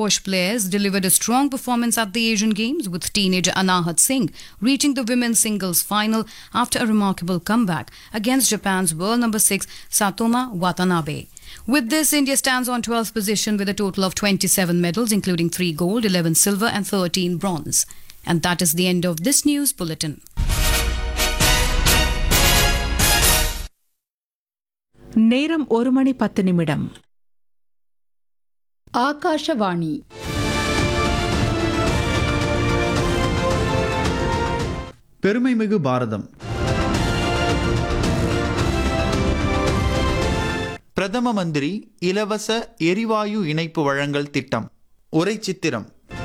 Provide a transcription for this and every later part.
squash players delivered a strong performance at the Asian Games, with teenager Anahat Singh reaching the women's singles final after a remarkable comeback against Japan's world number 6 Satoma Watanabe. With this, India stands on 12th position with a total of 27 medals, including 3 gold, 11 silver, and 13 bronze. And that is the end of this news bulletin. நேரம் ஒரு மணி பத்து நிமிடம் ஆகாஷவாணி பெருமைமிகு பாரதம் பிரதம மந்திரி இலவச எரிவாயு இணைப்பு வழங்கல் திட்டம் உரை சித்திரம்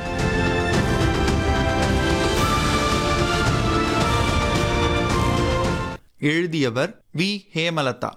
எழுதியவர் வி ஹேமலதா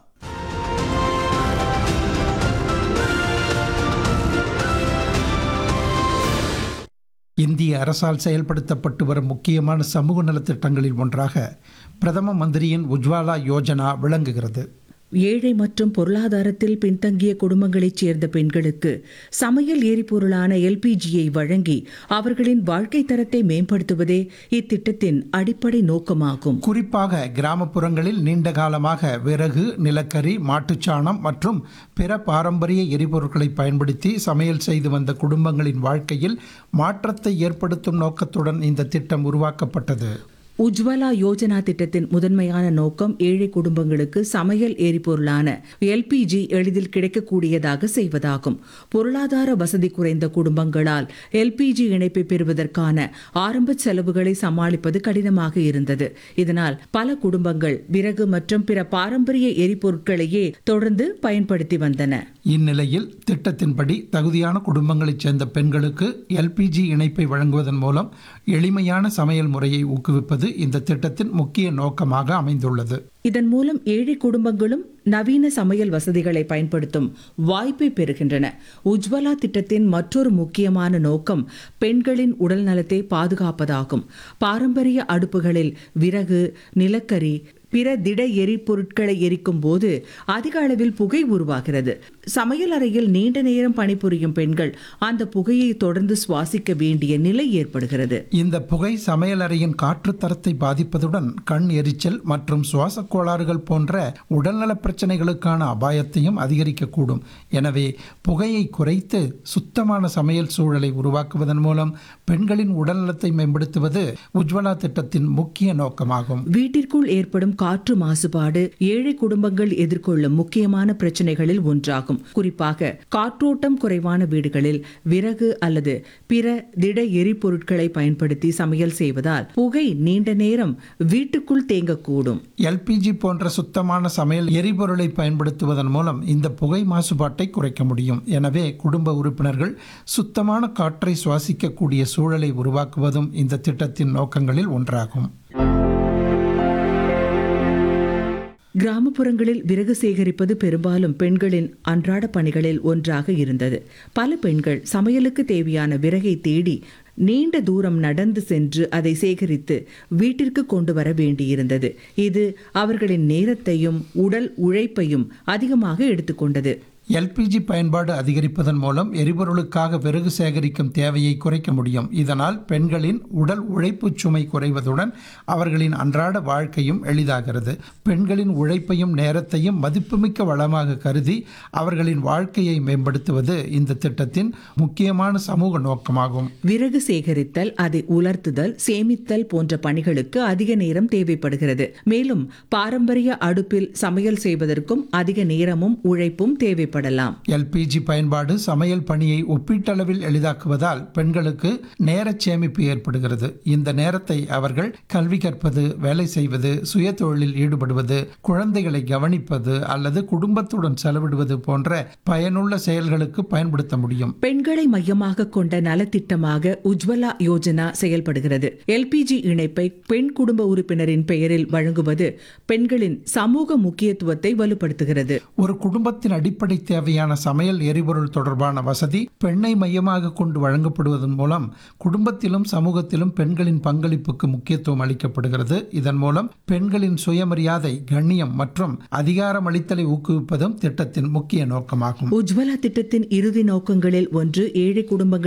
இந்திய அரசால் செயல்படுத்தப்பட்டு வரும் முக்கியமான சமூக நலத்திட்டங்களில் ஒன்றாக பிரதம மந்திரியின் உஜ்வாலா யோஜனா விளங்குகிறது ஏழை மற்றும் பொருளாதாரத்தில் பின்தங்கிய குடும்பங்களைச் சேர்ந்த பெண்களுக்கு சமையல் எரிபொருளான எல்பிஜியை வழங்கி அவர்களின் வாழ்க்கை தரத்தை மேம்படுத்துவதே இத்திட்டத்தின் அடிப்படை நோக்கமாகும் குறிப்பாக கிராமப்புறங்களில் நீண்ட காலமாக விறகு நிலக்கரி மாட்டுச்சாணம் மற்றும் பிற பாரம்பரிய எரிபொருட்களை பயன்படுத்தி சமையல் செய்து வந்த குடும்பங்களின் வாழ்க்கையில் மாற்றத்தை ஏற்படுத்தும் நோக்கத்துடன் இந்த திட்டம் உருவாக்கப்பட்டது உஜ்வலா யோஜனா திட்டத்தின் முதன்மையான நோக்கம் ஏழை குடும்பங்களுக்கு சமையல் எரிபொருளான எல்பிஜி எளிதில் கிடைக்கக்கூடியதாக செய்வதாகும் பொருளாதார வசதி குறைந்த குடும்பங்களால் எல்பிஜி இணைப்பை பெறுவதற்கான ஆரம்ப செலவுகளை சமாளிப்பது கடினமாக இருந்தது இதனால் பல குடும்பங்கள் விறகு மற்றும் பிற பாரம்பரிய எரிபொருட்களையே தொடர்ந்து பயன்படுத்தி வந்தன இந்நிலையில் திட்டத்தின்படி தகுதியான குடும்பங்களைச் சேர்ந்த பெண்களுக்கு எல்பிஜி இணைப்பை வழங்குவதன் மூலம் எளிமையான சமையல் முறையை ஊக்குவிப்பது இந்த திட்டத்தின் முக்கிய நோக்கமாக அமைந்துள்ளது இதன் மூலம் ஏழை குடும்பங்களும் நவீன சமையல் வசதிகளை பயன்படுத்தும் வாய்ப்பை பெறுகின்றன உஜ்வலா திட்டத்தின் மற்றொரு முக்கியமான நோக்கம் பெண்களின் உடல் நலத்தை பாதுகாப்பதாகும் பாரம்பரிய அடுப்புகளில் விறகு நிலக்கரி பிற திட எரிபொருட்களை எரிக்கும் போது அதிக அளவில் புகை உருவாகிறது சமையல் அறையில் நீண்ட நேரம் பணிபுரியும் பெண்கள் அந்த புகையை தொடர்ந்து சுவாசிக்க வேண்டிய நிலை ஏற்படுகிறது இந்த புகை சமையலறையின் காற்று தரத்தை பாதிப்பதுடன் கண் எரிச்சல் மற்றும் சுவாச கோளாறுகள் போன்ற உடல்நலப் பிரச்சனைகளுக்கான அபாயத்தையும் அதிகரிக்கக்கூடும் எனவே புகையை குறைத்து சுத்தமான சமையல் சூழலை உருவாக்குவதன் மூலம் பெண்களின் உடல்நலத்தை மேம்படுத்துவது உஜ்வலா திட்டத்தின் முக்கிய நோக்கமாகும் வீட்டிற்குள் ஏற்படும் காற்று மாசுபாடு ஏழை குடும்பங்கள் எதிர்கொள்ளும் முக்கியமான பிரச்சனைகளில் ஒன்றாகும் குறிப்பாக காற்றோட்டம் குறைவான வீடுகளில் விறகு அல்லது பிற திட எரிபொருட்களை பயன்படுத்தி சமையல் செய்வதால் புகை நீண்ட நேரம் வீட்டுக்குள் தேங்கக்கூடும் எல்பிஜி போன்ற சுத்தமான சமையல் எரிபொருளை பயன்படுத்துவதன் மூலம் இந்த புகை மாசுபாட்டை குறைக்க முடியும் எனவே குடும்ப உறுப்பினர்கள் சுத்தமான காற்றை சுவாசிக்கக்கூடிய சூழலை உருவாக்குவதும் இந்த திட்டத்தின் நோக்கங்களில் ஒன்றாகும் கிராமப்புறங்களில் விறகு சேகரிப்பது பெரும்பாலும் பெண்களின் அன்றாட பணிகளில் ஒன்றாக இருந்தது பல பெண்கள் சமையலுக்கு தேவையான விறகை தேடி நீண்ட தூரம் நடந்து சென்று அதை சேகரித்து வீட்டிற்கு கொண்டு வர வேண்டியிருந்தது இது அவர்களின் நேரத்தையும் உடல் உழைப்பையும் அதிகமாக எடுத்துக்கொண்டது எல்பிஜி பயன்பாடு அதிகரிப்பதன் மூலம் எரிபொருளுக்காக விறகு சேகரிக்கும் தேவையை குறைக்க முடியும் இதனால் பெண்களின் உடல் உழைப்பு சுமை குறைவதுடன் அவர்களின் அன்றாட வாழ்க்கையும் எளிதாகிறது பெண்களின் உழைப்பையும் நேரத்தையும் மதிப்புமிக்க வளமாக கருதி அவர்களின் வாழ்க்கையை மேம்படுத்துவது இந்த திட்டத்தின் முக்கியமான சமூக நோக்கமாகும் விறகு சேகரித்தல் அதை உலர்த்துதல் சேமித்தல் போன்ற பணிகளுக்கு அதிக நேரம் தேவைப்படுகிறது மேலும் பாரம்பரிய அடுப்பில் சமையல் செய்வதற்கும் அதிக நேரமும் உழைப்பும் தேவைப்படலாம் எல்பிஜி பயன்பாடு சமையல் பணியை ஒப்பீட்டளவில் எளிதாக்குவதால் பெண்களுக்கு நேரச் சேமிப்பு ஏற்படுகிறது இந்த நேரத்தை அவர்கள் கல்வி கற்பது வேலை செய்வது சுய தொழிலில் ஈடுபடுவது குழந்தைகளை கவனிப்பது அல்லது குடும்பத்துடன் செலவிடுவது போன்ற பயனுள்ள செயல்களுக்கு பயன்படுத்த முடியும் பெண்களை மையமாக கொண்ட நலத்திட்டமாக உஜ்வலா யோஜனா செயல்படுகிறது எல்பிஜி இணைப்பை பெண் குடும்ப உறுப்பினரின் பெயரில் வழங்குவது பெண்களின் சமூக முக்கியத்துவத்தை வலுப்படுத்துகிறது ஒரு குடும்பத்தின் அடிப்படை தேவையான சமையல் எரிபொருள் தொடர்பான வசதி பெண்ணை மையமாக கொண்டு வழங்கப்படுவதன் மூலம் குடும்பத்திலும் சமூகத்திலும் பெண்களின் பங்களிப்புக்கு முக்கியத்துவம் அளிக்கப்படுகிறது இதன் மூலம் பெண்களின் சுயமரியாதை கண்ணியம் மற்றும் அதிகாரம் அளித்தலை ஊக்குவிப்பதும் திட்டத்தின் முக்கிய நோக்கமாகும் உஜ்வலா திட்டத்தின் இறுதி நோக்கங்களில் ஒன்று ஏழை குடும்பங்கள்